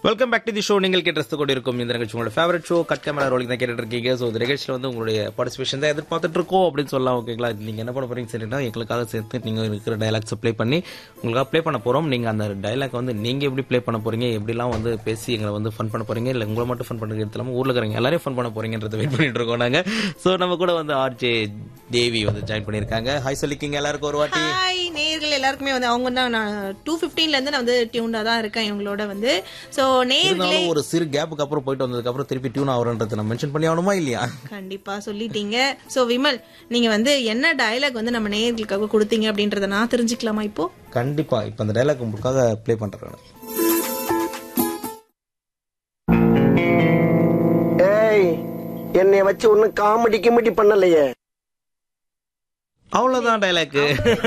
welcome back to the show நீங்கள் கேட்டு கொண்டிருக்கும் இந்த நிகழ்ச்சி உங்களோட favourite show cut camera rolling தான் கேட்டுட்டு இருக்கீங்க ஸோ இந்த நிகழ்ச்சியில் வந்து உங்களுடைய பார்ட்டிசிபேஷன் தான் எதிர்பார்த்துட்டு இருக்கோம் அப்படின்னு சொல்லலாம் ஓகேங்களா நீங்க என்ன பண்ண போறீங்க சரினா எங்களுக்காக சேர்த்து நீங்க இருக்கிற டைலாக்ஸ் ப்ளே பண்ணி உங்களுக்காக ப்ளே பண்ண போறோம் நீங்க அந்த டைலாக் வந்து நீங்க எப்படி ப்ளே பண்ண போறீங்க எப்படிலாம் வந்து பேசி எங்களை வந்து ஃபன் பண்ண போறீங்க இல்லை உங்களை மட்டும் ஃபன் பண்ணுறது இல்லாமல் ஊர்ல இருக்கிறவங்க எல்லாரையும் ஃபன் பண்ண போறீங்கன்றத வெயிட் பண்ணிட்டு இருக்கோம் நாங்க ஸோ நம்ம கூட வந்து ஆர்ஜே தேவி வந்து ஜாயின் பண்ணியிருக்காங்க ஹாய் சொல்லிக்கிங்க எல்லாருக்கும் ஒரு வாட்டி ஹாய் நேர்கள் எல்லாருக்குமே வந்து அவங்க தான் நான் டூ ஃபிஃப்டீன்ல இருந்து நான் வந்து டியூன்டா தான் இருக்கேன் இவங்களோட வந்து சோ நேர்களே இருந்தாலும் ஒரு சிறு கேப்புக்கு அப்புறம் போயிட்டு வந்ததுக்கு அப்புறம் திருப்பி டியூன் ஆகுறன்றதை நம்ம மென்ஷன் பண்ணி ஆகணுமா இல்லையா கண்டிப்பா சொல்லிட்டீங்க சோ விமல் நீங்க வந்து என்ன டயலாக் வந்து நம்ம நேர்களுக்காக கொடுத்தீங்க அப்படின்றத நான் தெரிஞ்சுக்கலாமா இப்போ கண்டிப்பா இப்ப அந்த டைலாக் உங்களுக்காக ப்ளே பண்றேன் ஏய் என்னை வச்சு ஒன்னும் காமெடி கிமெடி பண்ணலையே அவ்வளவுதான் டைலாக்